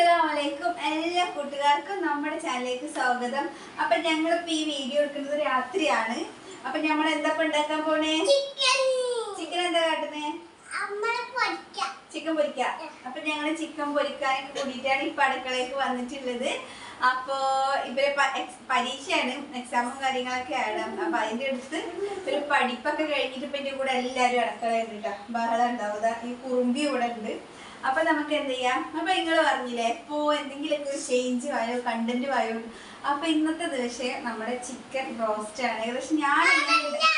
അസ്സലാമലൈക്കും എല്ലാ കൂട്ടുകാർക്കും നമ്മുടെ ചാനലിലേക്ക് സ്വാഗതം അപ്പൊ ഞങ്ങളിപ്പോ ഈ വീഡിയോ എടുക്കുന്നത് രാത്രിയാണ് അപ്പൊ നമ്മൾ എന്താ ഇപ്പൊ ഉണ്ടാക്കാൻ പോണേ ചിക്കൻ എന്താ കാട്ടുന്നേ ചിക്കൻ പൊരിക്ക അപ്പൊ ഞങ്ങള് ചിക്കൻ പൊരിക്കാൻ കൂടിയിട്ടാണ് ഇപ്പൊ അടുക്കളയ്ക്ക് വന്നിട്ടുള്ളത് അപ്പോ ഇവരെ പ- എക്സ്- പരീക്ഷയാണ് എക്സാമും കാര്യങ്ങളൊക്കെ ആണ് അപ്പൊ അതിന്റെ അടുത്ത് ഒരു പഠിപ്പൊക്കെ കഴിഞ്ഞിട്ട് ഇപ്പൊ എന്റെ കൂടെ എല്ലാരും അടുക്കളയുണ്ട് കേട്ടോ ബഹളം ഉണ്ടാവും ദാ ഈ കുറുമ്പി ഇവിടെ ഉണ്ട് അപ്പൊ നമുക്ക് എന്ത് ചെയ്യാം അപ്പൊ നിങ്ങൾ പറഞ്ഞില്ലേ ഇപ്പോ എന്തെങ്കിലുമൊക്കെ ഒരു ചേഞ്ച് ആയോ കണ്ടന്റ് ആയോ അപ്പൊ ഇന്നത്തെ ദിവസം നമ്മുടെ ചിക്കൻ റോസ്റ്റ് ആണ് ഏകദേശം ഞാൻ എങ്ങനെ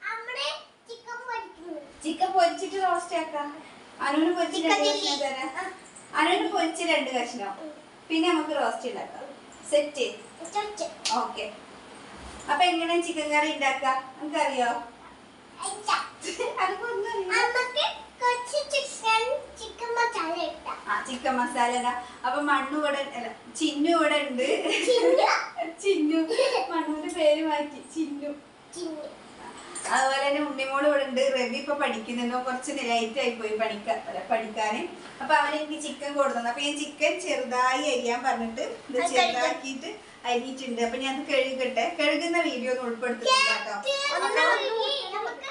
ചിക്കൻ പൊരിച്ചിട്ട് റോസ്റ്റ് ആക്കാം അനുവിന് പൊരിച്ച് രണ്ട് Chicken കഷ്ണം chilli. തരാം അനുവിന് പൊരിച്ച് രണ്ട് കഷ്ണം പിന്നെ നമുക്ക് റോസ്റ്റ് ഉണ്ടാക്കാം സെറ്റ് ഓക്കെ അപ്പൊ എങ്ങനെ ചിക്കൻ കറി ഉണ്ടാക്കാം നമുക്കറിയോ അതൊക്കെ ഒന്നും അറിയില്ല. ആ ചിക്കൻ മസാല ഇടാം അപ്പൊ മണ്ണു ഇവിടെ അല്ല ചിന്നു ഇവിടെ ഉണ്ട് ചിന്നു. ചിന്നു മണ്ണുവിന്റെ പേര് മാറ്റി ചിന്നു അതുപോലെ തന്നെ ഉണ്ണിമോള് ഇവിടെ ഉണ്ട് രവി ഇപ്പൊ പഠിക്കുന്നുണ്ടോ കുറച്ച് ലൈറ്റ് ആയി പോയി പഠിക്കാൻ അല്ല പഠിക്കാന് അപ്പൊ അവൻ എനിക്ക് ചിക്കൻ കൊടുത്തത് അപ്പൊ ഞാൻ ചിക്കൻ ചെറുതായി അരിയാൻ പറഞ്ഞിട്ട് ഇത് അത് ചെറുതാക്കിയിട്ട് അരിയിട്ടുണ്ട് അപ്പൊ ഞാൻ അത് കഴുകട്ടെ കഴുകുന്ന വീഡിയോ ഒന്നും ഉൾപ്പെടുത്തുന്നില്ല കേട്ടോ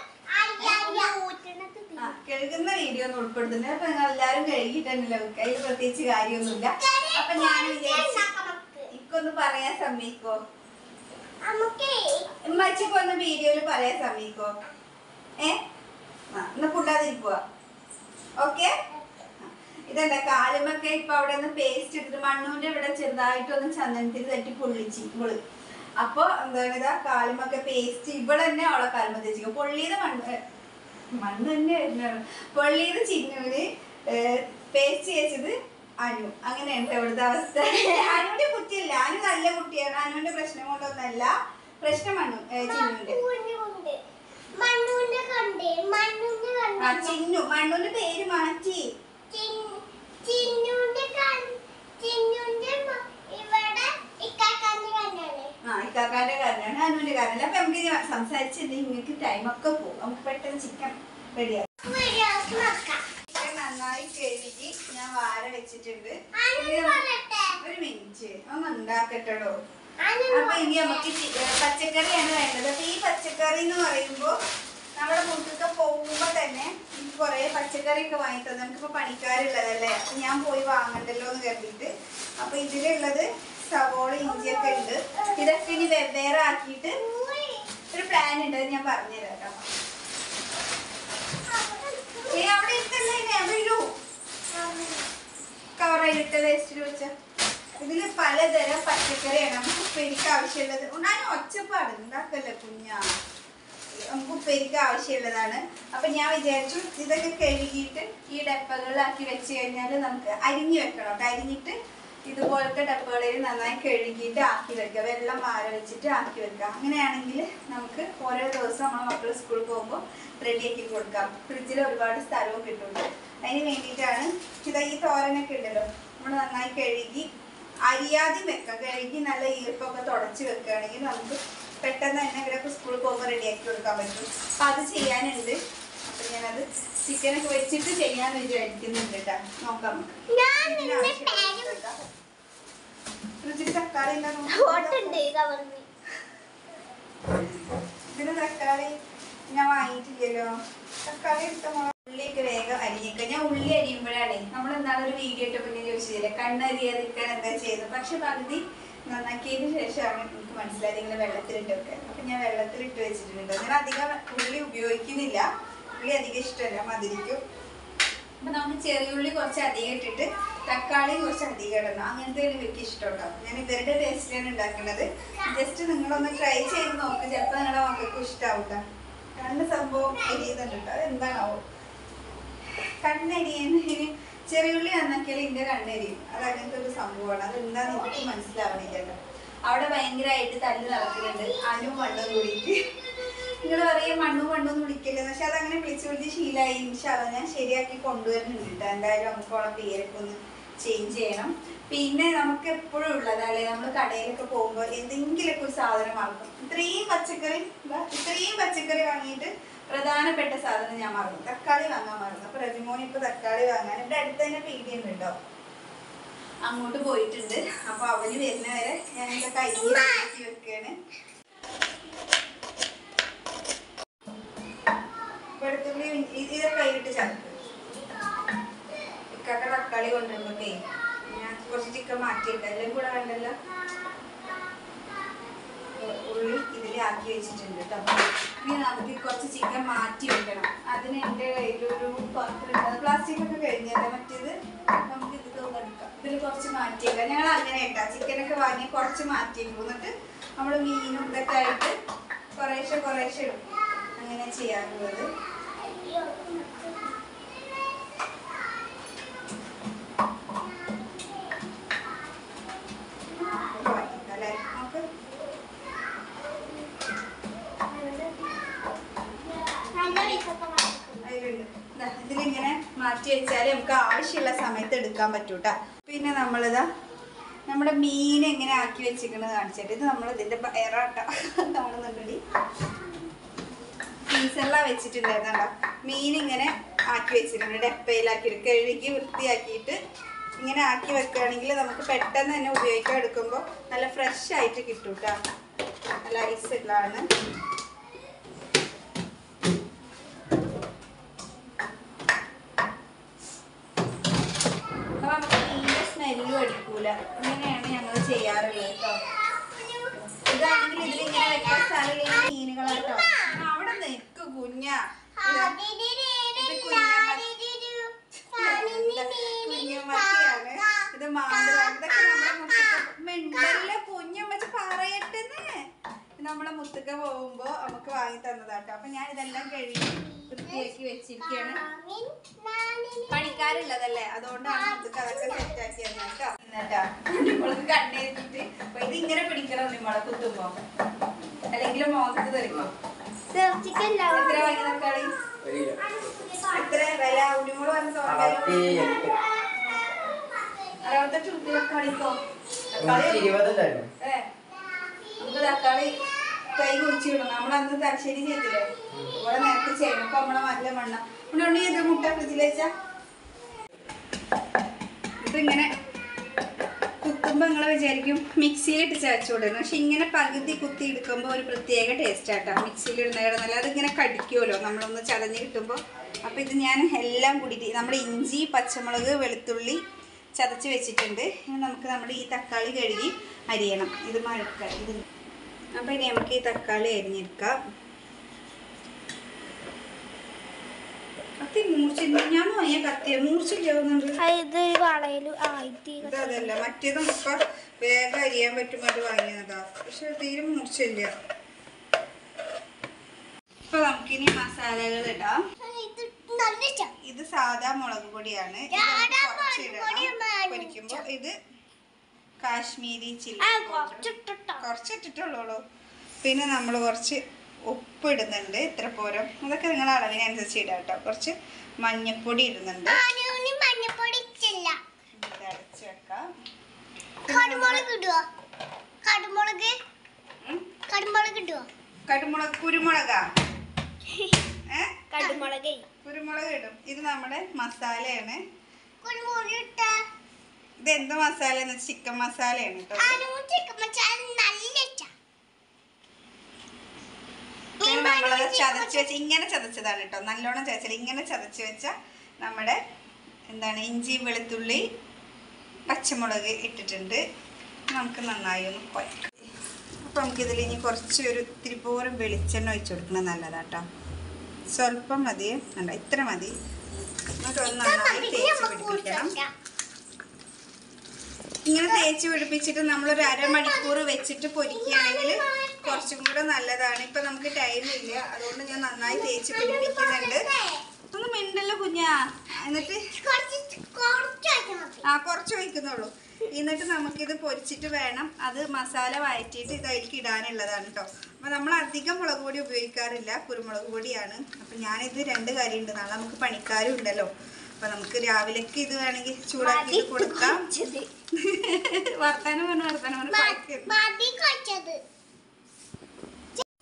ആ കഴുകുന്ന വീഡിയോ ഒന്നും ഉൾപ്പെടുത്തുന്നില്ല അപ്പൊ നിങ്ങൾ എല്ലാരും കഴുകിയിട്ടല്ലോ അതിൽ പ്രത്യേകിച്ച് കാര്യമൊന്നുമില്ല അപ്പൊ ഞാൻ വിചാരിച്ചു ഇക്കൊന്ന് പറയാൻ സമ്മതിക്കോ ഉമ്മച്ചിക്ക് ഒന്ന് വീഡിയോയിൽ പറയാൻ സമ്മതിക്കോ ഏ ആ എന്നാ കൂട്ടാതിരിക്കുക ഓക്കെ ഇതെന്താ കാലുമൊക്കെ ഇപ്പൊ അവിടെ നിന്ന് പേസ്റ്റ് എടുത്തിട്ട് മണ്ണൂന്റെ ഇവിടെ ചെറുതായിട്ടൊന്ന് ചന്ദനത്തിൽ തട്ടി പൊള്ളിച്ച് ഇവള് അപ്പൊ എന്താണ് ഇതാ കാലുമൊക്കെ പേസ്റ്റ് ഇവിടെ തന്നെ അവളെ കാലുമ തേച്ചിക്കും പൊള്ളിയത് മണ്ണ് മണ്ണ് തന്നെ വരുന്നതാണ് പൊള്ളിയത് ചിന്നൂര് പേസ്റ്റ് ചേച്ചത് അനു അങ്ങനെയാണ് ട്ടോ ഇവിടുത്തെ അവസ്ഥ അനുവിന്റെ കുട്ടിയല്ല അനു നല്ല കുട്ടിയാണ് അനുവിന്റെ പ്രശ്നം കൊണ്ടൊന്നല്ല പ്രശ്നം മണ്ണു ഏ, ചിന്നുവിന്റെ മണ്ണൂന്റെ കണ്ടേ മണ്ണൂന്റെ ആ കണ്ടേ ചിന്നു മണ്ണുന്റെ പേര് മാറ്റി ചിന്നുന്റെ ചിന്നുന്റെ ഇവിടെ ഇക്കാക്കാന്റെ കണ്ണാണ് ആ ഇക്കാക്കാന്റെ കാരനാണ് അനുവിന്റെ കാരണല്ല അപ്പൊ നമുക്ക് ഇനി സംസാരിച്ചിട്ട് നിങ്ങൾക്ക് ടൈം ഒക്കെ പോകും നമുക്ക് പെട്ടെന്ന് ചിക്കൻ റെഡിയാക്കാം നോക്കാം ചിക്കൻ നന്നായി കഴുകി ഞാൻ വാര വെച്ചിട്ടുണ്ട് ആനന്ദ് ഇനി പറയട്ടെ ഒരു മിനിറ്റ് ഒന്ന് ഉണ്ടാക്കട്ടോ ആനന്ദ് അപ്പൊ ഇനി പറയട്ടെ. നമുക്ക് ചി- ഏ, പച്ചക്കറിയാണ് വേണ്ടത് അപ്പൊ ഈ പച്ചക്കറി എന്ന് പറയുമ്പോ നമ്മുടെ വീട്ടിലൊക്കെ പോകുമ്പോ തന്നെ എനിക്ക് കുറെ പച്ചക്കറി ഒക്കെ വാങ്ങി തന്നെ നമുക്കിപ്പോ പണിക്കാരുള്ളതല്ലേ അപ്പൊ ഞാൻ പോയി വാങ്ങണ്ടല്ലോ എന്ന് കരുതിയിട്ട് അപ്പൊ ഇതിലുള്ളത് സവോള ഇഞ്ചിയൊക്കെ ഉണ്ട് ഇതൊക്കെ ഇനി വെവ്വേറെ ആക്കിയിട്ട് ഒരു പ്ലാൻ ഉണ്ട് അത് ഞാൻ പറഞ്ഞുതരാം കേട്ടോ ഏ അവിടെ ഇട്ടല്ലേ ഇനി അവിടെ ഇടൂ കവറായിട്ട് വേസ്റ്റിൽ വെച്ച ഇതില് പലതരം പച്ചക്കറിയാണ് നമുക്ക് ഉപ്പേരിക്ക് ആവശ്യമുള്ളത് ഞാൻ ഒച്ചപ്പാട് ഉണ്ടാക്കല്ലേ കുഞ്ഞാ നമുക്ക് ഉപ്പേരിക്ക് ആവശ്യമുള്ളതാണ് അപ്പൊ ഞാൻ വിചാരിച്ചു ഇതൊക്കെ കഴുകിയിട്ട് ഈ ഡപ്പകളിലാക്കി വെച്ച് കഴിഞ്ഞാൽ നമുക്ക് അരിഞ്ഞു വെക്കണം കേട്ടോ അരിഞ്ഞിട്ട് ഇതുപോലത്തെ ഡപ്പകളിൽ നന്നായി കഴുകിയിട്ട് ആക്കി വെക്കുക വെള്ളം മാര വെച്ചിട്ട് ആക്കി വെക്കുക അങ്ങനെയാണെങ്കിൽ നമുക്ക് ഓരോ ദിവസം നമ്മളെ മക്കൾ സ്കൂളിൽ പോകുമ്പോൾ റെഡിയാക്കി കൊടുക്കാം ഫ്രിഡ്ജിൽ ഒരുപാട് സ്ഥലവും കിട്ടും അതിന് വേണ്ടിയിട്ടാണ് ഇതാ ഈ തോരനൊക്കെ ഉണ്ടല്ലോ നമ്മൾ നന്നായി കഴുകി അരിയാതെ വെക്കാം കഴുകി നല്ല ഈർപ്പൊക്കെ തുടച്ച് വെക്കുകയാണെങ്കിൽ നമുക്ക് പെട്ടെന്ന് തന്നെ ഇവരൊക്കെ സ്കൂളിൽ പോകുമ്പോൾ റെഡിയാക്കി കൊടുക്കാൻ പറ്റും അപ്പം അത് ചെയ്യാനുണ്ട് അപ്പം ഞാനത് ചിക്കനൊക്കെ വെച്ചിട്ട് ചെയ്യാന്ന് വിചാരിക്കുന്നുണ്ട് കേട്ടോ നോക്കാം നമുക്ക് ഞാൻ ഇതിന് നിന്നെ ആവശ്യമുള്ളത് പേര് എടുക്കാം. ഫ്രിഡ്ജിൽ തക്കാളി എന്താ ഓട്ടുണ്ട് കവർന്ന് ഇതിന് തക്കാളി ഞാൻ വാങ്ങിയിട്ടില്ലല്ലോ തക്കാളി എടുത്ത മുളക് ഉള്ളിയൊക്കെ വേഗം അരിഞ്ഞേക്ക ഞാൻ ഉള്ളി അരിയുമ്പോഴാണ് നമ്മൾ എന്താണ് ഒരു വീഡിയോ ഇട്ടപ്പോൾ ഞാൻ ചോദിച്ചില്ലേ കണ്ണരിയാതിരിക്കാൻ എന്താ ചെയ്യുന്നത് പക്ഷെ പകുതി നന്നാക്കിയതിന് ശേഷമാണ് എനിക്ക് മനസ്സിലായത് നിങ്ങൾ വെള്ളത്തിലിട്ടൊക്കെ അപ്പൊ ഞാൻ വെള്ളത്തിലിട്ട് വെച്ചിട്ടുണ്ട് ഞാൻ അധികം ഉള്ളി ഉപയോഗിക്കുന്നില്ല ഉള്ളി അധികം ഇഷ്ടമല്ല മധുരിക്കും അപ്പൊ നമുക്ക് ചെറിയ ഉള്ളി കുറച്ച് അധികം ഇട്ടിട്ട് തക്കാളി കുറച്ച് അധികം ഇടണം അങ്ങനത്തെ എനിക്ക് ഇഷ്ടമുണ്ടോ ഞാൻ ഇവരുടെ ടേസ്റ്റിലാണ് ഉണ്ടാക്കുന്നത് ജസ്റ്റ് നിങ്ങളൊന്ന് ട്രൈ ചെയ്ത് നോക്ക് ചിലപ്പോൾ നിങ്ങളുടെ മക്കൾക്ക് ഇഷ്ടാവും ട്ടോ. രണ്ട് സംഭവം എരിയുന്നുണ്ട് കേട്ടോ അതെന്താണാവോ കണ്ണരിയന് ചെറിയുള്ളി നന്നാക്കിയാൽ ഇന്റെ കണ്ണെരിയും അത് അങ്ങനത്തെ ഒരു സംഭവമാണ് അത് എന്താന്ന് എനിക്ക് മനസ്സിലാവണില്ലല്ലോ അവിടെ ഭയങ്കരമായിട്ട് തല്ല് നടക്കുന്നുണ്ട് അനു മണ്ണും കൂടിയിട്ട് നിങ്ങൾ പറയും മണ്ണും മണ്ണും എന്ന് വിളിക്കില്ലെന്ന് പക്ഷെ അതങ്ങനെ വിളിച്ച് വിളിച്ച് ശീലമായി ഇൻഷാല്ല ഞാൻ ശരിയാക്കി കൊണ്ടുവരുന്നുണ്ട് കേട്ടോ എന്തായാലും നമുക്ക് അവളെ പേരൊക്കെ ഒന്ന് ചേഞ്ച് ചെയ്യണം പിന്നെ നമുക്ക് എപ്പോഴും ഉള്ളതല്ലേ നമ്മൾ കടയിലൊക്കെ പോകുമ്പോൾ എന്തെങ്കിലുമൊക്കെ ഒരു സാധനം വാങ്ങും ഇത്രയും പച്ചക്കറി ഇതാ, ഇത്രയും പച്ചക്കറി വാങ്ങിയിട്ട് പ്രധാനപ്പെട്ട സാധനം ഞാൻ മറന്നു തക്കാളി വാങ്ങാൻ മറന്നു അപ്പൊ റജിമോൻ ഇപ്പൊ തക്കാളി വാങ്ങാൻ ഇവിടെ അടുത്ത് തന്നെ പീടിയുണ്ട് കേട്ടോ അങ്ങോട്ട് പോയിട്ടുണ്ട് അപ്പൊ അവന് വരുന്ന വരെ ഞാൻ എന്റെ കയ്യിൽ വെക്കാണ് വെളുത്തുള്ളി ഇ- ഇത് ഇതൊക്കെ കൈവിട്ട് ചേർക്ക് ഇക്കാക്ക തക്കാളി കൊണ്ടുവരുമ്പോഴേ ഞാൻ കുറച്ച് ചിക്കൻ മാറ്റിയിട്ട് എല്ലാം കൂടെ വേണ്ടല്ലോ ഉ- ഉള്ളി ഇതിൽ ആക്കി വെച്ചിട്ടുണ്ട് കേട്ടോ ഇനി നമുക്ക് കുറച്ച് ചിക്കൻ മാറ്റി വെക്കണം അതിന് എൻ്റെ കയ്യിലൊരു പാത്രം ഉണ്ട് അത് പ്ലാസ്റ്റിക് ഒക്കെ കഴിഞ്ഞല്ലേ മറ്റേത് നമുക്ക് ഇത് തോന്നെടുക്കാം ഇതിൽ കുറച്ച് മാറ്റിയേക്കാം ഞങ്ങൾ അങ്ങനെ ഇട്ടാ ചിക്കനൊക്കെ വാങ്ങി കുറച്ച് മാറ്റിയേക്കും എന്നിട്ട് നമ്മൾ മീനും ഇതൊക്കെ ആയിട്ട് കുറേശ്ശെ കുറേശ്ശെ ഇടും അങ്ങനെ ചെയ്യാറുള്ളത് നമുക്ക് വാങ്ങിക്കാം അല്ലേ നമുക്ക് നല്ല വിശപ്പ് അതിലുണ്ട്. ദാ ഇതിലിങ്ങനെ മാറ്റി വെച്ചാൽ നമുക്ക് ആവശ്യമുള്ള സമയത്ത് എടുക്കാൻ പറ്റൂട്ടാ പിന്നെ നമ്മളിതാ നമ്മുടെ മീൻ എങ്ങനെ ആക്കി വെച്ചിരിക്കണത് കാണിച്ചിട്ട് ഇത് നമ്മൾ ഇതിന്റെ വയറാട്ട കാണുന്നുണ്ടടി ഫ്രീസറിലാ വെച്ചിട്ടുണ്ടായിരുന്നോ മീൻ ഇങ്ങനെ ആക്കി വെച്ചിട്ടുണ്ട് ഡെപ്പയിലാക്കി കഴുകി വൃത്തിയാക്കിയിട്ട് ഇങ്ങനെ ആക്കി വെക്കുകയാണെങ്കിൽ നമുക്ക് പെട്ടെന്ന് തന്നെ ഉപയോഗിക്കാൻ എടുക്കുമ്പോൾ നല്ല ഫ്രഷ് ആയിട്ട് കിട്ടും കേട്ടോ നല്ല ഐസ് ഉള്ളതാണ് അപ്പൊ നമുക്ക് മീനിന്റെ സ്മെല്ലും അടിക്കൂല ഇങ്ങനെയാണ് ഞങ്ങൾ ചെയ്യാറുള്ളത് കേട്ടോ ഇതാണെങ്കിൽ ഇതിൽ ഇങ്ങനെ വെക്കാൻ സ്ഥലമില്ല മീനുകളാട്ടോ ആ, അവിടെ നിൽക്ക് കുഞ്ഞ കുഞ്ഞമ്മക്കാണ് ഇത് മാന്തള ഇതൊക്കെ നമ്മളെ മുത്തക്ക മിണ്ടല്ല കുഞ്ഞമ്മച്ച് പറയട്ടെന്ന് ഇത് നമ്മളെ മുത്തക്ക പോകുമ്പോ നമുക്ക് വാങ്ങി തന്നതാട്ടോ അപ്പൊ ഞാൻ ഇതെല്ലാം കഴുകി വൃത്തിയാക്കി വെച്ചിരിക്കുകയാണ് പണിക്കാരുള്ളതല്ലേ അതുകൊണ്ടാണ് നമുക്ക് അതൊക്കെ സെറ്റ് ആക്കി തന്നെ കേട്ടോ എന്നിട്ടാ നമ്മൾക്ക് കണ്ണെഴുതിട്ട് അപ്പൊ ഇത് ഇങ്ങനെ പിടിക്കണം നിമ്മളെ കുത്തുമ്പോ അല്ലെങ്കിൽ മോഹത്ത് തെറിക്കും എത്ര വാങ്ങി തക്കാളി എത്ര വില ഉണ്ണിമോള് പറഞ്ഞ അറുപത്തി തോന്നുന്നു എട്ട് അറുപത്തെട്ട് റുപ്യ തക്കാളിക്കോ നൂറ്റി തക്കാളി ഇരുപതുണ്ടായിരുന്നു ഏ നമുക്ക് തക്കാളി കൈ കുടിച്ച് വിടണം നമ്മളന്ന് തലശ്ശേരി ചെയ്തില്ലേ ഇവിടെ നേരത്തെ ചെയ്യണം ഇപ്പൊ നമ്മളെ നല്ല മണ്ണ ഇവിടെ ഉണ്ണി ഇത് മുട്ട ഫ്രിഡ്ജിൽ വെച്ചാ ഇതിങ്ങനെ കുത്തുമ്പോ നിങ്ങൾ വിചാരിക്കും മിക്സിയിലിട്ട് ചതച്ചു കൊടുക്കുന്നു പക്ഷെ ഇങ്ങനെ പകുതി കുത്തി എടുക്കുമ്പോൾ ഒരു പ്രത്യേക ടേസ്റ്റ് ആട്ടോ മിക്സിയിൽ ഇടുന്നതിടെ നല്ല അതിങ്ങനെ കടിക്കുമല്ലോ നമ്മളൊന്ന് ചതഞ്ഞ് കിട്ടുമ്പോൾ അപ്പോൾ ഇത് ഞാൻ എല്ലാം കൂടിയിട്ട് നമ്മൾ ഇഞ്ചി പച്ചമുളക് വെളുത്തുള്ളി ചതച്ച് വെച്ചിട്ടുണ്ട് ഇനി നമുക്ക് നമ്മുടെ ഈ തക്കാളി കഴുകി അരിയണം ഇത് മഴക്ക ഇത് അപ്പോൾ ഇനി നമുക്ക് ഈ തക്കാളി അരിഞ്ഞെടുക്കാം കത്തി മൂർച്ച ഞാൻ വാങ്ങിയ കത്തിയ മൂർച്ചയില്ലാവുന്നുണ്ട് ഇത് വളയില് ആയിട്ട് ഇത് അതല്ല മറ്റേതും ഇപ്പൊ വേഗം അരിയാൻ പറ്റും അത് വാങ്ങിയതാ പക്ഷെ തീരെ മൂർച്ചയില്ല ഇപ്പൊ നമുക്കിനി മസാലകൾ ഇടാം ഇത് നല്ല ഇഷ്ടം. ഇത് സാദാ മുളക് പൊടിയാണ് ഇത് നമുക്ക് സാദാ കുറച്ച് മുളക് ഇടണം. പൊടിയാണ് പൊരിക്കുമ്പോ ഇത് കാശ്മീരി ചില്ലി ആ, പൗഡർ. കുറച്ചിട്ടിട്ടോ. കുറച്ച് ഇട്ടിട്ടുള്ളൂ പിന്നെ നമ്മൾ കുറച്ച് ഉപ്പ് ഇടുന്നുണ്ട് ഇത്ര പോരം അതൊക്കെ നിങ്ങളുടെ അളവിനനുസരിച്ച് ഇടാം കേട്ടോ കുറച്ച് മഞ്ഞപ്പൊടി ഇടുന്നുണ്ട് ആനൂന് മഞ്ഞപ്പൊടി ഇച്ചില്ല ഇത് അടച്ച് വെക്കാം കടുമുളക് ഇടുവോ കടുമുളക് ഉം. കടുമുളക് ഇടുവോ കടുമുളക് കുരുമുളകാ ഏ കടുമുളക് കുരുമുളക് ഇടും ഇത് നമ്മുടെ മസാലയാണ് കുരുമുളക് ഇട്ട ഇത് എന്ത് മസാല എന്ന് ചിക്കൻ മസാലയാണ് കേട്ടോ ആനൂന് ചിക്കൻ മസാല നല്ല ഇഷ്ടം പിന്നെ നമ്മളത് ചതച്ച് വെച്ച് ഇങ്ങനെ ചതച്ചതാണ് കേട്ടോ നല്ലോണം ചതച്ചത് ഇങ്ങനെ ചതച്ച് വെച്ച നമ്മുടെ എന്താണ് ഇഞ്ചി വെളുത്തുള്ളി പച്ചമുളക് ഇട്ടിട്ടുണ്ട് നമുക്ക് നന്നായി ഒന്ന് കുഴക്കാം അപ്പോൾ നമുക്കിതിൽ ഇനി കുറച്ച് ഒരു ഇത്തിരി പോരം വെളിച്ചെണ്ണ ഒഴിച്ച് കൊടുക്കുന്നത് നല്ലതാട്ടോ സ്വല്പം മതി വേണ്ട ഇത്ര മതി എന്നിട്ട് ഒന്ന് നന്നായി തേച്ച് പിടിപ്പിക്കണം ഇങ്ങനെ തേച്ച് പിടിപ്പിച്ചിട്ട് നമ്മളൊരു അരമണിക്കൂർ വെച്ചിട്ട് പൊരിക്കുകയാണെങ്കിൽ കുറച്ചും കൂടെ നല്ലതാണ് ഇപ്പൊ നമുക്ക് ടൈം ഇല്ല അതുകൊണ്ട് ഞാൻ നന്നായി തേച്ച് പിടിപ്പിക്കുന്നുണ്ട് ഒന്ന് മിണ്ടല്ലോ കുഞ്ഞാ എന്നിട്ട് കുറച്ച് കുറച്ച് വെച്ചാൽ മതി ആ കുറച്ച് ഒഴിക്കുന്നുള്ളൂ എന്നിട്ട് നമുക്കിത് പൊരിച്ചിട്ട് വേണം അത് മസാല വഴറ്റിയിട്ട് ഇത് അതിലേക്ക് ഇടാനുള്ളതാണ് കേട്ടോ അപ്പോൾ നമ്മൾ അധികം മുളക് പൊടി ഉപയോഗിക്കാറില്ല കുരുമുളക് പൊടിയാണ് അപ്പം ഞാനിത് രണ്ട് കാര്യമുണ്ട് നാളെ നമുക്ക് പണിക്കാരും ഉണ്ടല്ലോ അപ്പം നമുക്ക് രാവിലേക്ക് ഇത് വേണമെങ്കിൽ ചൂടാക്കി കൊടുക്കാം കുറച്ചത്. വർത്താനം പറഞ്ഞ വർത്താനം പറഞ്ഞ് മ- കഴിക്കുന്നു. മതി കുറച്ചത്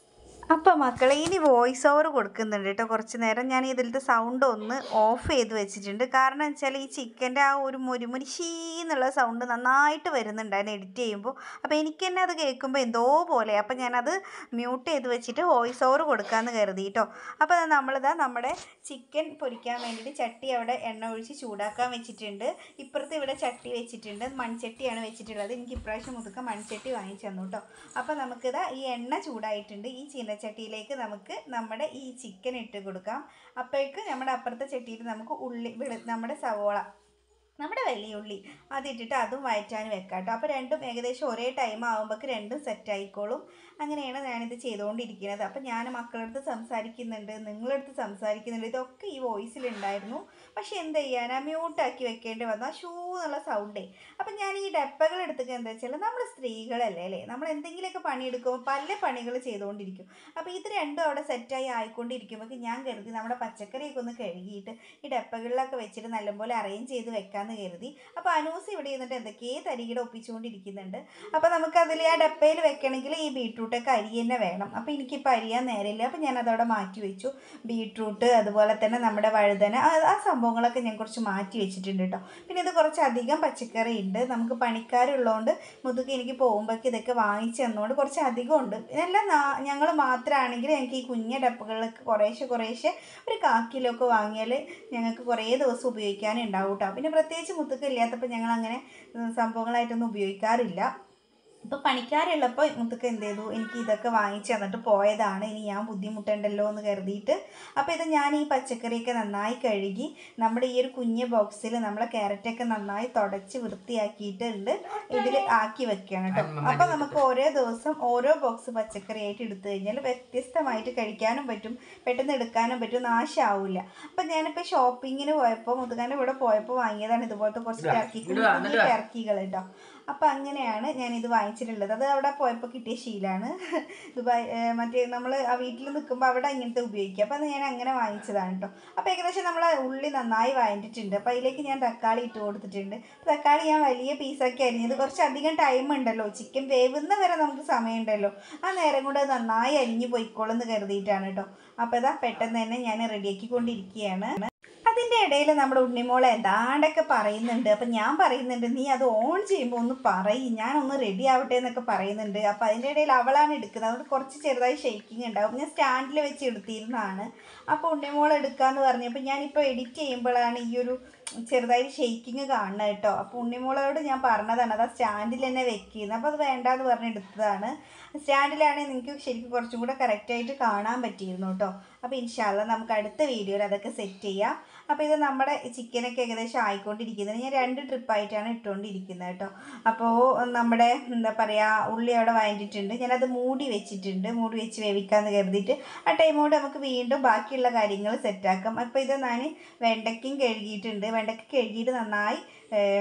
അപ്പം മക്കളെ ഇനി വോയിസ് ഓവർ കൊടുക്കുന്നുണ്ട് കേട്ടോ കുറച്ച് നേരം ഞാൻ ഇതിലത്തെ സൗണ്ട് ഒന്ന് ഓഫ് ചെയ്ത് വെച്ചിട്ടുണ്ട് കാരണം വെച്ചാൽ ഈ ചിക്കൻ്റെ ആ ഒരു മുരുമുരി ഷീ എന്നുള്ള സൗണ്ട് നന്നായിട്ട് വരുന്നുണ്ടായിരുന്നു എഡിറ്റ് ചെയ്യുമ്പോൾ അപ്പോൾ എനിക്ക് തന്നെ അത് കേൾക്കുമ്പോൾ എന്തോ പോലെ അപ്പം ഞാനത് മ്യൂട്ട് ചെയ്ത് വെച്ചിട്ട് വോയിസ് ഓവർ കൊടുക്കാമെന്ന് കരുതി കേട്ടോ അപ്പോൾ നമ്മളിതാ നമ്മുടെ ചിക്കൻ പൊരിക്കാൻ വേണ്ടിയിട്ട് ചട്ടി അവിടെ എണ്ണ ഒഴിച്ച് ചൂടാക്കാൻ വെച്ചിട്ടുണ്ട് ഇപ്പുറത്ത് ഇവിടെ ചട്ടി വെച്ചിട്ടുണ്ട് മൺചട്ടിയാണ് വെച്ചിട്ടുള്ളത് എനിക്ക് ഇപ്രാവശ്യം മുതുക്ക മൺചട്ടി വാങ്ങിച്ചു തന്നു കേട്ടോ അപ്പോൾ നമുക്കിതാ ഈ എണ്ണ ചൂടായിട്ടുണ്ട് ഈ ചീനച്ചട്ടിയിലേക്ക് നമുക്ക് നമ്മുടെ ഈ ചിക്കൻ ഇട്ട് കൊടുക്കാം അപ്പോഴേക്ക് നമ്മുടെ അപ്പുറത്തെ ചട്ടിയിൽ നമുക്ക് ഉള്ളി വെളു നമ്മുടെ സവോള നമ്മുടെ വലിയ ഉള്ളി അതിട്ടിട്ട് അതും വയറ്റാൻ വെക്കാം കേട്ടോ അപ്പോൾ രണ്ടും ഏകദേശം ഒരേ ടൈം ആകുമ്പോഴേക്ക് രണ്ടും സെറ്റ് ആയിക്കോളും അങ്ങനെയാണ് ഞാനിത് ചെയ്തുകൊണ്ടിരിക്കുന്നത് അപ്പോൾ ഞാൻ മക്കളടുത്ത് സംസാരിക്കുന്നുണ്ട് നിങ്ങളടുത്ത് സംസാരിക്കുന്നുണ്ട് ഇതൊക്കെ ഈ വോയിസിലുണ്ടായിരുന്നു പക്ഷെ എന്ത് ചെയ്യാനാ മ്യൂട്ടാക്കി വെക്കേണ്ടി വന്നു ആ ഷൂ എന്നുള്ള സൗണ്ടേ അപ്പം ഞാൻ ഈ ഡപ്പകൾ എടുത്തിട്ട് എന്താ വെച്ചാൽ നമ്മൾ സ്ത്രീകളല്ലേ അല്ലേ നമ്മൾ എന്തെങ്കിലുമൊക്കെ പണിയെടുക്കുമ്പോൾ പല പണികൾ ചെയ്തുകൊണ്ടിരിക്കും അപ്പോൾ ഇത് രണ്ടും അവിടെ സെറ്റായി ആയിക്കൊണ്ടിരിക്കുമ്പോൾ ഞാൻ കരുതി നമ്മുടെ പച്ചക്കറിയൊക്കെ ഒന്ന് കഴുകിയിട്ട് ഈ ഡപ്പകളിലൊക്കെ വെച്ചിട്ട് നല്ലപോലെ അറേഞ്ച് ചെയ്ത് വെക്കാമെന്ന് കരുതി അപ്പോൾ അനൂസ് ഇവിടെ ഇരുന്നിട്ട് എന്തൊക്കെയോ തരികിട ഒപ്പിച്ചുകൊണ്ടിരിക്കുന്നുണ്ട് അപ്പോൾ നമുക്കതിൽ ആ ഡപ്പയിൽ വെക്കണമെങ്കിൽ ഈ ബീട്രൂട്ടൊക്കെ അരി തന്നെ വേണം അപ്പോൾ എനിക്കിപ്പോൾ അരിയാൻ നേരമില്ല അപ്പോൾ ഞാൻ അതവിടെ മാറ്റി വെച്ചു ബീട്രൂട്ട് അതുപോലെ തന്നെ നമ്മുടെ വഴുതന ആ- ആ സംഭവങ്ങളൊക്കെ ഞാൻ കുറച്ച് മാറ്റി വെച്ചിട്ടുണ്ട് കേട്ടോ പിന്നെ ഇത് കുറച്ച് അധികം പച്ചക്കറി ഉണ്ട് നമുക്ക് പണിക്കാരുള്ളതുകൊണ്ട് മുതുക് എനിക്ക് പോകുമ്പോഴേക്ക് ഇതൊക്കെ വാങ്ങിച്ച് തന്നുകൊണ്ട് കുറച്ച് അധികം ഉണ്ട് എല്ലാം ഞങ്ങൾ മാത്രമാണെങ്കിൽ എനിക്ക് ഈ കുഞ്ഞ ഡപ്പകളിലൊക്കെ കുറേശ്ശെ കുറേശ്ശെ ഒരു കാ കിലോ ഒക്കെ വാങ്ങിയാൽ ഞങ്ങൾക്ക് കുറേ ദിവസം ഉപയോഗിക്കാനുണ്ടാവും കേട്ടോ പിന്നെ പ്രത്യേകിച്ച് മുത്തുക്ക് ഇല്ലാത്തപ്പോൾ ഞങ്ങൾ അങ്ങനെ ഉം, സംഭവങ്ങളായിട്ടൊന്നും ഉപയോഗിക്കാറില്ല ഇപ്പോൾ പണിക്കാരുള്ളപ്പോൾ മുത്തുക്ക് എന്ത് ചെയ്തു എനിക്ക് ഇതൊക്കെ വാങ്ങിച്ച് തന്നിട്ട് പോയതാണ് ഇനി ഞാൻ ബുദ്ധിമുട്ടണ്ടല്ലോ എന്ന് കരുതിയിട്ട് അപ്പോൾ ഇത് ഞാൻ ഈ പച്ചക്കറിയൊക്കെ നന്നായി കഴുകി നമ്മുടെ ഈ ഒരു കുഞ്ഞ് ബോക്സിൽ നമ്മളെ ക്യാരറ്റൊക്കെ നന്നായി തുടച്ച് വൃത്തിയാക്കിയിട്ടുണ്ട് ഇതിൽ ആക്കി വെക്കുകയാണ് കേട്ടോ അപ്പോൾ നമുക്ക് ഓരോ ദിവസം ഓരോ ബോക്സ് പച്ചക്കറി ആയിട്ട് എടുത്തു കഴിഞ്ഞാൽ വ്യത്യസ്തമായിട്ട് കഴിക്കാനും പറ്റും പെട്ടെന്ന് എടുക്കാനും പറ്റും നാശമാവില്ല അപ്പം ഞാനിപ്പോൾ ഷോപ്പിങ്ങിന് പോയപ്പോൾ മുതുകാൻ്റെ ഇവിടെ പോയപ്പോൾ വാങ്ങിയതാണ് ഇതുപോലത്തെ കുറച്ച് ടർക്കി കുഞ്ഞു ടർക്കികൾ കേട്ടോ അപ്പം അങ്ങനെയാണ് ഞാനിത് വാങ്ങിച്ചിട്ടുള്ളത് അത് അവിടെ പോയപ്പോൾ കിട്ടിയ ശീലമാണ് ദുബായ് ഏർ മറ്റേ നമ്മൾ ആ വീട്ടിൽ നിൽക്കുമ്പോൾ അവിടെ ഇങ്ങനത്തെ ഉപയോഗിക്കുക അപ്പം അത് ഞാൻ അങ്ങനെ വാങ്ങിച്ചതാണ് കേട്ടോ അപ്പോൾ ഏകദേശം നമ്മൾ ഉള്ളി നന്നായി വഴണ്ടിട്ടുണ്ട് അപ്പോൾ അതിലേക്ക് ഞാൻ തക്കാളി ഇട്ട് കൊടുത്തിട്ടുണ്ട് അപ്പോൾ തക്കാളി ഞാൻ വലിയ പീസാക്കി അരിഞ്ഞത് കുറച്ച് അധികം ടൈം ഉണ്ടല്ലോ ചിക്കൻ വേവുന്ന വരെ നമുക്ക് സമയമുണ്ടല്ലോ ആ നേരം കൊണ്ട് അത് നന്നായി അരിഞ്ഞു പോയിക്കോളും എന്ന് കരുതിയിട്ടാണ് കേട്ടോ അപ്പോൾ ഇതാ പെട്ടെന്ന് തന്നെ ഞാൻ റെഡിയാക്കിക്കൊണ്ടിരിക്കുകയാണ് അതിൻ്റെ ഇടയിൽ നമ്മുടെ ഉണ്ണിമോൾ ഏതാണ്ടൊക്കെ പറയുന്നുണ്ട് അപ്പം ഞാൻ പറയുന്നുണ്ട് നീ അത് ഓൺ ചെയ്യുമ്പോൾ ഒന്ന് പറയും ഞാനൊന്ന് റെഡി ആവട്ടെ എന്നൊക്കെ പറയുന്നുണ്ട് അപ്പം അതിൻ്റെ ഇടയിൽ അവളാണ് എടുക്കുന്നത് അതുകൊണ്ട് കുറച്ച് ചെറുതായി ഷെയ്ക്കിങ് ഉണ്ടാവും ഞാൻ സ്റ്റാൻഡിൽ വെച്ച് എടുത്തിരുന്നതാണ് അപ്പോൾ ഉണ്ണിമോൾ എടുക്കാമെന്ന് പറഞ്ഞപ്പോൾ ഞാനിപ്പോൾ എഡിറ്റ് ചെയ്യുമ്പോഴാണ് ഈ ഒരു ചെറുതായി ഷെയ്ക്കിങ് കാണുന്നത് കേട്ടോ അപ്പോൾ ഉണ്ണിമോളോട് ഞാൻ പറഞ്ഞതാണ് അത് ആ സ്റ്റാൻഡിൽ തന്നെ വെക്കുന്നത് അപ്പോൾ അത് വേണ്ടാന്ന് പറഞ്ഞ് എടുത്തതാണ് സ്റ്റാൻഡിലാണെങ്കിൽ നിങ്ങൾക്ക് ശരിക്കും കുറച്ചും കൂടെ കറക്റ്റായിട്ട് കാണാൻ പറ്റിയിരുന്നു കേട്ടോ അപ്പോൾ ഇൻഷാല്ല നമുക്ക് അടുത്ത വീഡിയോയിൽ അതൊക്കെ സെറ്റ് ചെയ്യാം അപ്പോൾ ഇത് നമ്മുടെ ചിക്കനൊക്കെ ഏകദേശം ആയിക്കൊണ്ടിരിക്കുന്നത് ഞാൻ രണ്ട് ട്രിപ്പായിട്ടാണ് ഇട്ടുകൊണ്ടിരിക്കുന്നത് കേട്ടോ അപ്പോൾ നമ്മുടെ എന്താ പറയുക ഉള്ളി അവിടെ വഴണ്ടിട്ടുണ്ട് ഞാനത് മൂടി വെച്ചിട്ടുണ്ട് മൂടി വെച്ച് വേവിക്കാമെന്ന് കരുതിയിട്ട് ആ ടൈം കൊണ്ട് നമുക്ക് വീണ്ടും ബാക്കിയുള്ള കാര്യങ്ങൾ സെറ്റാക്കാം അപ്പോൾ ഇത് ഞാൻ വെണ്ടയ്ക്കയും കഴുകിയിട്ടുണ്ട് വെണ്ടയ്ക്ക കഴുകിയിട്ട് നന്നായി ഏം,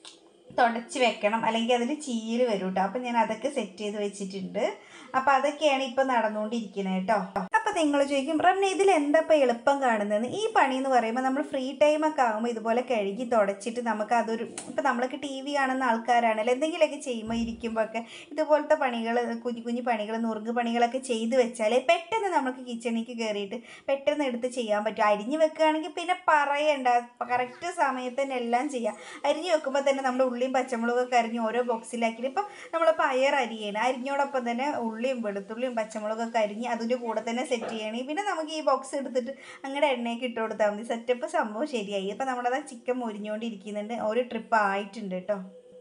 തുടച്ച് വെക്കണം അല്ലെങ്കിൽ അതിൽ ചീര് വരും കേട്ടോ അപ്പം ഞാൻ അതൊക്കെ സെറ്റ് ചെയ്ത് വെച്ചിട്ടുണ്ട് അപ്പം അതൊക്കെയാണ് ഇപ്പം നടന്നുകൊണ്ടിരിക്കുന്നത് കേട്ടോ അപ്പം നിങ്ങൾ ചോദിക്കും റമ്ന ഇതിൽ എന്താ ഇപ്പം എളുപ്പം കാണുന്നതെന്ന് ഈ പണി എന്ന് പറയുമ്പോൾ നമ്മൾ ഫ്രീ ടൈമൊക്കെ ആകുമ്പോൾ ഇതുപോലെ കഴുകി തുടച്ചിട്ട് നമുക്ക് അതൊരു ഇപ്പം നമ്മളൊക്കെ ടി വി കാണുന്ന ആൾക്കാരാണല്ലോ എന്തെങ്കിലുമൊക്കെ ചെയ്യുമ്പോൾ ഇരിക്കുമ്പോൾ ഒക്കെ ഇതുപോലത്തെ പണികൾ കുഞ്ഞു കുഞ്ഞു പണികൾ നുറുങ്ങ് പണികളൊക്കെ ചെയ്ത് വെച്ചാൽ പെട്ടെന്ന് നമുക്ക് കിച്ചണിലേക്ക് കയറിയിട്ട് പെട്ടെന്ന് എടുത്ത് ചെയ്യാൻ പറ്റും അരിഞ്ഞ് വെക്കുകയാണെങ്കിൽ പിന്നെ പറയണ്ട കറക്റ്റ് സമയത്ത് തന്നെ എല്ലാം ചെയ്യാം അരിഞ്ഞ് വെക്കുമ്പോൾ തന്നെ നമ്മുടെ ഉള്ളിയും പച്ചമുളകൊക്കെ അരിഞ്ഞ് ഓരോ ബോക്സിലാക്കിയിട്ട് ഇപ്പം നമ്മൾ പയർ അരിയണം അരിഞ്ഞോടൊപ്പം തന്നെ ഉള്ളിയും വെളുത്തുള്ളിയും പച്ചമുളകൊക്കെ അരിഞ്ഞ് അതിൻ്റെ കൂടെ തന്നെ സെറ്റ് ചെയ്യണേ പിന്നെ നമുക്ക് ഈ ബോക്സ് എടുത്തിട്ട് അങ്ങനെ എണ്ണയൊക്കെ ഇട്ട് കൊടുത്താൽ മതി സെറ്റപ്പ് സംഭവം ശരിയായി അപ്പം നമ്മളത് ചിക്കൻ മുരിഞ്ഞുകൊണ്ടിരിക്കുന്നുണ്ട് ഒരു ട്രിപ്പ് ആയിട്ടുണ്ട് കേട്ടോ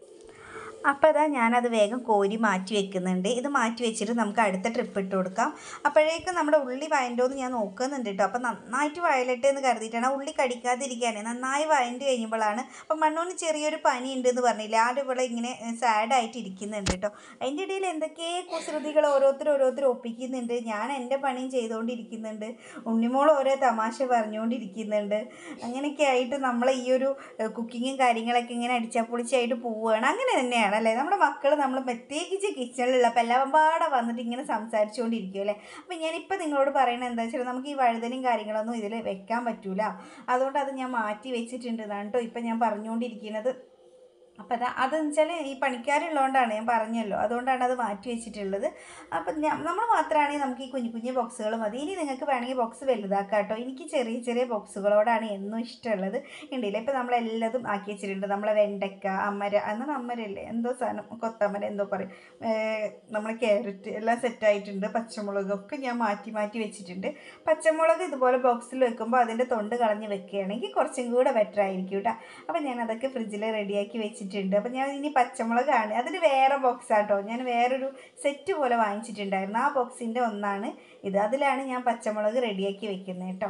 അപ്പോൾ ഇതാ ഞാനത് വേഗം കോരി മാറ്റി വെക്കുന്നുണ്ട് ഇത് മാറ്റി വെച്ചിട്ട് നമുക്ക് അടുത്ത ട്രിപ്പ് ഇട്ട് കൊടുക്കാം അപ്പോഴേക്കും നമ്മുടെ ഉള്ളി വയൻ്റോന്ന് ഞാൻ നോക്കുന്നുണ്ട് കേട്ടോ അപ്പോൾ നന്നായിട്ട് വയലട്ടെ എന്ന് കരുതിയിട്ടാണ് ആ ഉള്ളി കടിക്കാതിരിക്കാനേ നന്നായി വയൻ്റ് കഴിയുമ്പോഴാണ് അപ്പം മണ്ണൂന് ചെറിയൊരു പനി ഉണ്ട് എന്ന് പറഞ്ഞില്ല ആ ഇവിടെ ഇങ്ങനെ സാഡായിട്ട് ഇരിക്കുന്നുണ്ട് കേട്ടോ അതിൻ്റെ ഇടയിൽ എന്തൊക്കെ കുസൃതികൾ ഓരോരുത്തർ ഓരോരുത്തർ ഒപ്പിക്കുന്നുണ്ട് ഞാൻ എൻ്റെ പണിയും ചെയ്തുകൊണ്ടിരിക്കുന്നുണ്ട് ഉണ്ണിമോൾ ഓരോ തമാശ പറഞ്ഞുകൊണ്ടിരിക്കുന്നുണ്ട് അങ്ങനെയൊക്കെ ആയിട്ട് നമ്മളെ ഈ ഒരു കുക്കിങ്ങും കാര്യങ്ങളൊക്കെ ഇങ്ങനെ അടിച്ചാപ്പൊളിച്ചായിട്ട് പോവുകയാണ് അങ്ങനെ തന്നെയാണ് അല്ലേ നമ്മുടെ മക്കൾ നമ്മൾ പ്രത്യേകിച്ച് കിച്ചണിലുള്ളപ്പോൾ എല്ലാം പാടെ വന്നിട്ട് ഇങ്ങനെ സംസാരിച്ചുകൊണ്ടിരിക്കും അല്ലേ അപ്പം ഞാനിപ്പോൾ നിങ്ങളോട് പറയുന്നത് എന്താ വെച്ചാൽ നമുക്ക് ഈ വഴുതനയും കാര്യങ്ങളൊന്നും ഇതിൽ വെക്കാൻ പറ്റൂല അതുകൊണ്ട് അത് ഞാൻ മാറ്റി വെച്ചിട്ടുണ്ട് എന്നാണ് കേട്ടോ ഇപ്പം ഞാൻ പറഞ്ഞുകൊണ്ടിരിക്കുന്നത് അപ്പോൾ അതാ അതെന്ന് വെച്ചാൽ ഈ പണിക്കാരുള്ളതുകൊണ്ടാണ് ഞാൻ പറഞ്ഞല്ലോ അതുകൊണ്ടാണ് അത് മാറ്റി വെച്ചിട്ടുള്ളത് അപ്പം നമ്മൾ മാത്രമാണെങ്കിൽ നമുക്ക് ഈ കുഞ്ഞു കുഞ്ഞു ബോക്സുകൾ മതി ഇനി നിങ്ങൾക്ക് വേണമെങ്കിൽ ബോക്സ് വലുതാക്കാം കേട്ടോ എനിക്ക് ചെറിയ ചെറിയ ബോക്സുകളോടാണ് എന്നും ഇഷ്ടമുള്ളത് ഉണ്ടല്ലേ ഇപ്പം നമ്മളെല്ലതും ആക്കി വെച്ചിട്ടുണ്ട് നമ്മളെ വെണ്ടയ്ക്ക അമര എന്നാണ് അമരല്ലേ എന്തോ സാധനം കൊത്തമര എന്തോ പറയും ഏർ നമ്മളെ ക്യാരറ്റ് എല്ലാം സെറ്റായിട്ടുണ്ട് പച്ചമുളകൊക്കെ ഞാൻ മാറ്റി മാറ്റി വെച്ചിട്ടുണ്ട് പച്ചമുളക് ഇതുപോലെ ബോക്സിൽ വെക്കുമ്പോൾ അതിൻ്റെ തൊണ്ട് കളഞ്ഞ് വെക്കുകയാണെങ്കിൽ കുറച്ചും കൂടെ ബെറ്റർ ആയിരിക്കും കേട്ടോ അപ്പം ഞാൻ അതൊക്കെ ഫ്രിഡ്ജിൽ റെഡിയാക്കി വെച്ചിട്ടുണ്ട് അപ്പം ഞാൻ ഇനി പച്ചമുളകാണ് അതിന് വേറെ ബോക്സ് ആട്ടോ ഞാൻ വേറൊരു സെറ്റ് പോലെ വാങ്ങിച്ചിട്ടുണ്ടായിരുന്നു ആ ബോക്സിൻ്റെ ഒന്നാണ് ഇത് അതിലാണ് ഞാൻ പച്ചമുളക് റെഡിയാക്കി വെക്കുന്നത് കേട്ടോ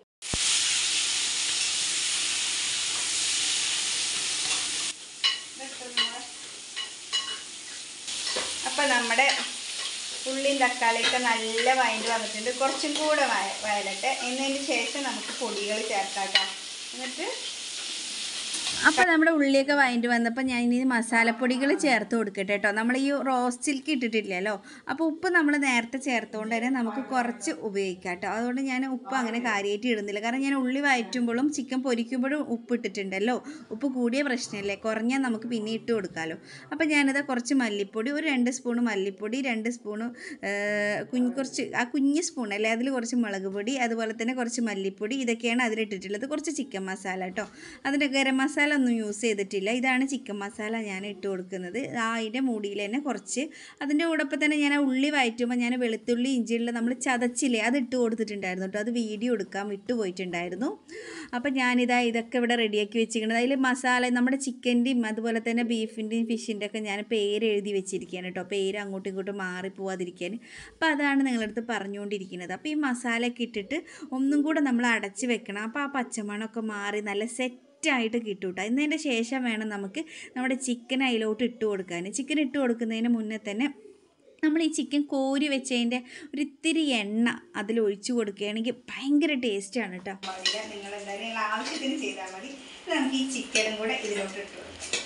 അപ്പം നമ്മുടെ ഉള്ളിയും തക്കാളിയൊക്കെ നല്ല വഴണ്ട് വന്നിട്ടുണ്ട് കുറച്ചും കൂടെ വയ വയലട്ടെ എന്നതിന് ശേഷം നമുക്ക് പൊടികൾ ചേർക്കാം കേട്ടോ എന്നിട്ട് അപ്പോൾ നമ്മുടെ ഉള്ളിയൊക്കെ വഴണ്ട് വന്നപ്പോൾ ഞാൻ ഇനി മസാലപ്പൊടികൾ ചേർത്ത് കൊടുക്കട്ടെ കേട്ടോ നമ്മൾ ഈ റോസ്റ്റിലേക്ക് ഇട്ടിട്ടില്ലല്ലോ അപ്പോൾ ഉപ്പ് നമ്മൾ നേരത്തെ ചേർത്തുകൊണ്ട് തന്നെ നമുക്ക് കുറച്ച് ഉപയോഗിക്കാം കേട്ടോ അതുകൊണ്ട് ഞാൻ ഉപ്പ് അങ്ങനെ കാര്യമായിട്ട് ഇടുന്നില്ല കാരണം ഞാൻ ഉള്ളി വഴറ്റുമ്പോഴും ചിക്കൻ പൊരിക്കുമ്പോഴും ഉപ്പ് ഇട്ടിട്ടുണ്ടല്ലോ ഉപ്പ് കൂടിയ പ്രശ്നമില്ലേ കുറഞ്ഞാൽ നമുക്ക് പിന്നെ ഇട്ട് കൊടുക്കാമല്ലോ അപ്പോൾ ഞാനിത് കുറച്ച് മല്ലിപ്പൊടി ഒരു രണ്ട് സ്പൂണ് മല്ലിപ്പൊടി രണ്ട് സ്പൂണ് കുഞ്ഞ് കുറച്ച് ആ കുഞ്ഞ് സ്പൂൺ അല്ലേ അതിൽ കുറച്ച് മുളക് പൊടി അതുപോലെ തന്നെ കുറച്ച് മല്ലിപ്പൊടി ഇതൊക്കെയാണ് അതിലിട്ടിട്ടുള്ളത് കുറച്ച് ചിക്കൻ മസാല കേട്ടോ അതിൻ്റെ ഗരം മസാല ഒന്നും യൂസ് ചെയ്തിട്ടില്ല ഇതാണ് ചിക്കൻ മസാല ഞാൻ ഇട്ട് കൊടുക്കുന്നത് ആ അതിൻ്റെ മൂടിയിൽ തന്നെ കുറച്ച് അതിൻ്റെ കൂടൊപ്പം തന്നെ ഞാൻ ആ ഉള്ളി വഴറ്റുമ്പോൾ ഞാൻ വെളുത്തുള്ളി ഇഞ്ചിയുള്ള നമ്മൾ ചതച്ചില്ലേ അത് ഇട്ട് കൊടുത്തിട്ടുണ്ടായിരുന്നു കേട്ടോ അത് വീഡിയോ എടുക്കാൻ വിട്ടുപോയിട്ടുണ്ടായിരുന്നു അപ്പം ഞാനിതാ ഇതൊക്കെ ഇവിടെ റെഡിയാക്കി വെച്ചിരിക്കുന്നത് അതിൽ മസാല നമ്മുടെ ചിക്കൻ്റെയും അതുപോലെ തന്നെ ബീഫിൻ്റെയും ഫിഷിൻ്റെ ഒക്കെ ഞാൻ പേര് എഴുതി വെച്ചിരിക്കുകയാണ് കേട്ടോ പേര് അങ്ങോട്ടും ഇങ്ങോട്ടും മാറിപ്പോവാതിരിക്കാൻ അപ്പോൾ അതാണ് നിങ്ങളടുത്ത് പറഞ്ഞുകൊണ്ടിരിക്കുന്നത് അപ്പോൾ ഈ മസാലയൊക്കെ ഇട്ടിട്ട് ഒന്നും കൂടെ നമ്മൾ അടച്ച് വെക്കണം അപ്പോൾ ആ പച്ചമണമൊക്കെ മാറി നല്ല സെറ്റ് ആയിട്ട് കിട്ടും കേട്ടോ എന്നതിൻ്റെ ശേഷം വേണം നമുക്ക് നമ്മുടെ ചിക്കൻ അതിലോട്ട് ഇട്ട് കൊടുക്കാൻ ചിക്കൻ ഇട്ട് കൊടുക്കുന്നതിന് മുന്നേ തന്നെ നമ്മൾ ഈ ചിക്കൻ കോരി വെച്ചതിൻ്റെ ഒരു ഇത്തിരി എണ്ണ അതിൽ ഒഴിച്ചു കൊടുക്കുകയാണെങ്കിൽ ഭയങ്കര ടേസ്റ്റാണ് കേട്ടോ നിങ്ങൾ എന്തായാലും നിങ്ങൾ ആവശ്യത്തിന് ചെയ്താൽ മതി നമുക്ക് ഈ ചിക്കനും കൂടെ ഇതിലോട്ട് ഇട്ട് കൊടുക്കാം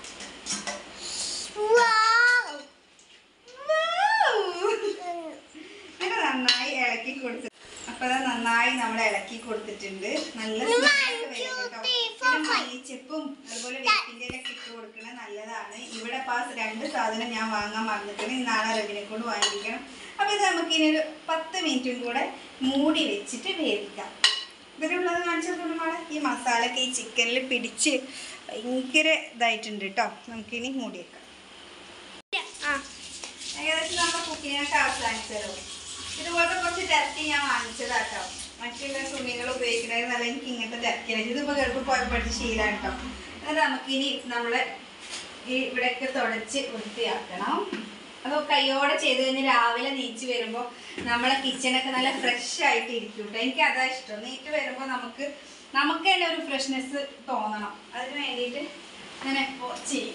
അങ്ങനെ നന്നായി ഇളക്കി കൊടുത്തു അപ്പൊ അത് നന്നായി നമ്മൾ ഇളക്കി കൊടുത്തിട്ടുണ്ട് നല്ല സ്മെല്ലൊക്കെ വരും കേട്ടോ പിന്നെ മല്ലിച്ചെപ്പും അതുപോലെ വേപ്പിൻ്റെ ഇലയൊക്കെ ഇട്ട് കൊടുക്കണത് നല്ലതാണ് ഇവിടെ പാസ് രണ്ട് സാധനം ഞാൻ വാങ്ങാൻ മറന്നിട്ടുണ്ട് ഇനി നാളെ റബിനെ കൊണ്ട് വാങ്ങിക്കണം അപ്പൊ ഇത് നമുക്ക് ഇനി ഒരു പത്ത് മിനിറ്റും കൂടെ മൂടി വെച്ചിട്ട് വേവിക്കാം ഇവരുള്ളത് കാണിച്ചതുകൊണ്ട് മോളെ ഈ മസാലയൊക്കെ ഈ ചിക്കനിൽ പിടിച്ച് ഭയങ്കര ഇതായിട്ടുണ്ട് കേട്ടോ നമുക്കിനി മൂടി വെക്കാം ആ ഏകദേശം നമ്മുടെ കുക്കിങ്ങിനൊക്കെ അവസാനിച്ചല്ലോ ഇതുപോലത്തെ കുറച്ച് തിരക്കി ഞാൻ വാങ്ങിച്ചതാട്ടോ മറ്റുള്ള തുണികൾ ഉപയോഗിക്കുന്നത് നല്ല എനിക്ക് ഇങ്ങനത്തെ തിരക്കില്ല ഇതിപ്പോൾ ഗൾഫ് പോയപ്പോഴത്തെ ശീലമാണ് കേട്ടോ എന്നിട്ട് നമുക്കിനി നമ്മളെ ഈ ഇവിടെയൊക്കെ തുടച്ച് വൃത്തിയാക്കണം അത് കൈയോടെ ചെയ്ത് കഴിഞ്ഞ് രാവിലെ നീച്ച് വരുമ്പോൾ നമ്മളെ കിച്ചണൊക്കെ നല്ല ഫ്രഷ് ആയിട്ട് ഇരിക്കും കേട്ടോ എനിക്ക് അതാ ഇഷ്ടം നീറ്റ് വരുമ്പോൾ നമുക്ക് നമുക്ക് തന്നെ ഒരു ഫ്രഷ്നെസ് തോന്നണം അതിന് വേണ്ടിയിട്ട് അങ്ങനെ ചെയ്യും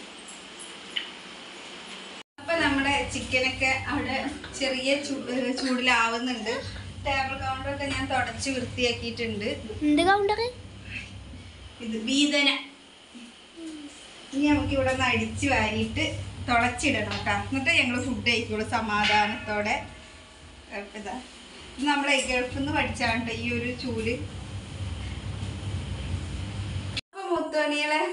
അപ്പൊ നമ്മുടെ ചിക്കനൊക്കെ അവിടെ ചെറിയ ചൂ- ഏഹ് ചൂടിലാവുന്നുണ്ട് ടേബിൾ കൗണ്ടറൊക്കെ ഞാൻ തുടച്ച് വൃത്തിയാക്കിയിട്ടുണ്ട് എന്ത് കൗണ്ടർ ഇത് വീതന ഇനി നമുക്ക് ഇവിടെ ഒന്ന് അടിച്ചു വാരിയിട്ട് തുളച്ചിടണം കേട്ടോ എന്നിട്ട് ഞങ്ങൾ ഫുഡ് കഴിക്കുള്ളൂ സമാധാനത്തോടെ അപ്പൊ ഇതാ ഇത് നമ്മളെ ഗൾഫിൽ നിന്ന് പഠിച്ചാണ് ട്ടോ ഈ ഒരു ചൂല് അപ്പൊ മുത്തോണികളെ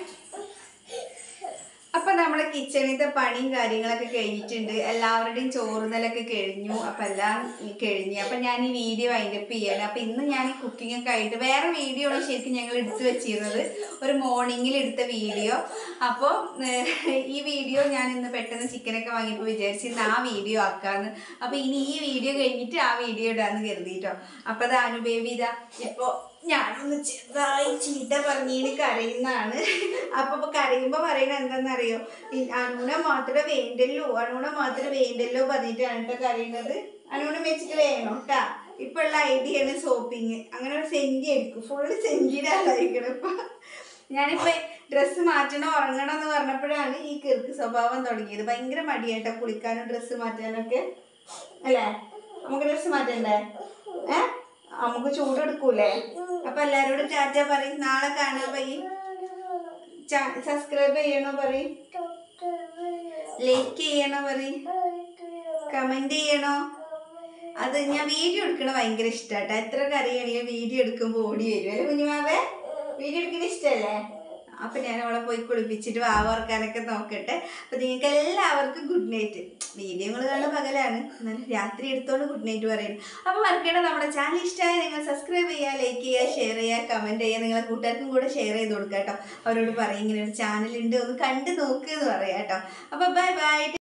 അപ്പൊ നമ്മളെ കിച്ചണിത്തെ പണിയും കാര്യങ്ങളൊക്കെ കഴിഞ്ഞിട്ടുണ്ട് എല്ലാവരുടെയും ചോറുതലൊക്കെ കഴിഞ്ഞു അപ്പൊ എല്ലാം കഴിഞ്ഞു അപ്പൊ ഞാൻ ഈ വീഡിയോ വൈൻഡപ്പ് ചെയ്യാണ് അപ്പൊ ഇന്ന് ഞാൻ ഈ കുക്കിംഗ് ഒക്കെ ആയിട്ട് വേറെ വീഡിയോ ആണ് ശരിക്കും ഞങ്ങൾ എടുത്തു വെച്ചിരുന്നത് ഒരു മോർണിംഗിൽ എടുത്ത വീഡിയോ അപ്പോൾ ഈ വീഡിയോ ഞാൻ ഇന്ന് പെട്ടെന്ന് ചിക്കനൊക്കെ വാങ്ങിയപ്പോൾ വിചാരിച്ചു ഇന്ന് ആ വീഡിയോ ആക്കാന്ന് അപ്പൊ ഇനി ഈ വീഡിയോ കഴിഞ്ഞിട്ട് ആ വീഡിയോ ഇടാന്ന് കരുതിട്ടോ അപ്പൊ അത് അനുബേബി ഇതാ ഇപ്പൊ ഞാനൊന്ന് ചെറുതായി ചീത്ത പറഞ്ഞീന് കരയുന്നതാണ് അപ്പൊ ഇപ്പൊ കരയുമ്പോ പറയണ എന്താന്നറിയോ ഈ അണുണ മാത്രമേ വേണ്ടല്ലോ അണുണ മാത്രമേ വേണ്ടല്ലോ പറഞ്ഞിട്ടാണ് കേട്ടോ കരയുന്നത് അണുണ വെച്ചിട്ട് വേണം കേട്ടാ ഇപ്പൊ ഉള്ള ഐഡിയ ആണ് സോപ്പിങ് അങ്ങനെ ഒരു സെഞ്ചി എടുക്കും ഫുള്ള് സെഞ്ചിയുടെ ആളായിരിക്കണം ഇപ്പൊ ഞാനിപ്പോ ഡ്രസ്സ് മാറ്റണോ ഉറങ്ങണോ എന്ന് പറഞ്ഞപ്പോഴാണ് ഈ കിർക്ക് സ്വഭാവം തുടങ്ങിയത് ഭയങ്കര മടിയായിട്ടോ കുളിക്കാനും ഡ്രസ്സ് മാറ്റാനൊക്കെ അല്ലേ നമുക്ക് ഡ്രസ്സ് മാറ്റണ്ടേ ഏ നമുക്ക് ചൂടെടുക്കൂലേ അപ്പൊ എല്ലാരോടും ടാറ്റ പറയും നാളെ കാണാൻ പറയും സബ്സ്ക്രൈബ് ചെയ്യണോ പറയും ലൈക്ക് ചെയ്യണോ പറയും കമന്റ് ചെയ്യണോ അത് ഞാൻ വീഡിയോ എടുക്കണ ഭയങ്കര ഇഷ്ടാട്ടോ എത്ര കറിയാണെങ്കിലും വീഡിയോ എടുക്കുമ്പോൾ ഓടി വരും അല്ലേ കുഞ്ഞുമാവേ വീഡിയോ എടുക്കണ ഇഷ്ടല്ലേ അപ്പൊ ഞാൻ അവളെ പോയി കുളിപ്പിച്ചിട്ട് വാവ ഓർക്കാനൊക്കെ നോക്കട്ടെ അപ്പൊ നിങ്ങൾക്ക് എല്ലാവർക്കും ഗുഡ് നൈറ്റ് വീഡിയോകൾ കാണുന്ന പകലാണ് എന്നാലും രാത്രി എടുത്തോണ്ട് ഗുഡ് നൈറ്റ് പറയുന്നു അപ്പൊ മറക്കേണ്ട നമ്മുടെ ചാനൽ ഇഷ്ടമായ നിങ്ങൾ സബ്സ്ക്രൈബ് ചെയ്യുക ലൈക്ക് ചെയ്യുക ഷെയർ ചെയ്യുക കമന്റ് ചെയ്യുക നിങ്ങളെ കൂട്ടുകാർക്കും കൂടെ ഷെയർ ചെയ്ത് കൊടുക്കുക കേട്ടോ അവരോട് പറയും ഇങ്ങനെ ഒരു ചാനൽ ഉണ്ട് ഒന്ന് കണ്ടു നോക്കുക എന്ന് പറയാം കേട്ടോ അപ്പൊ ബൈ ബൈ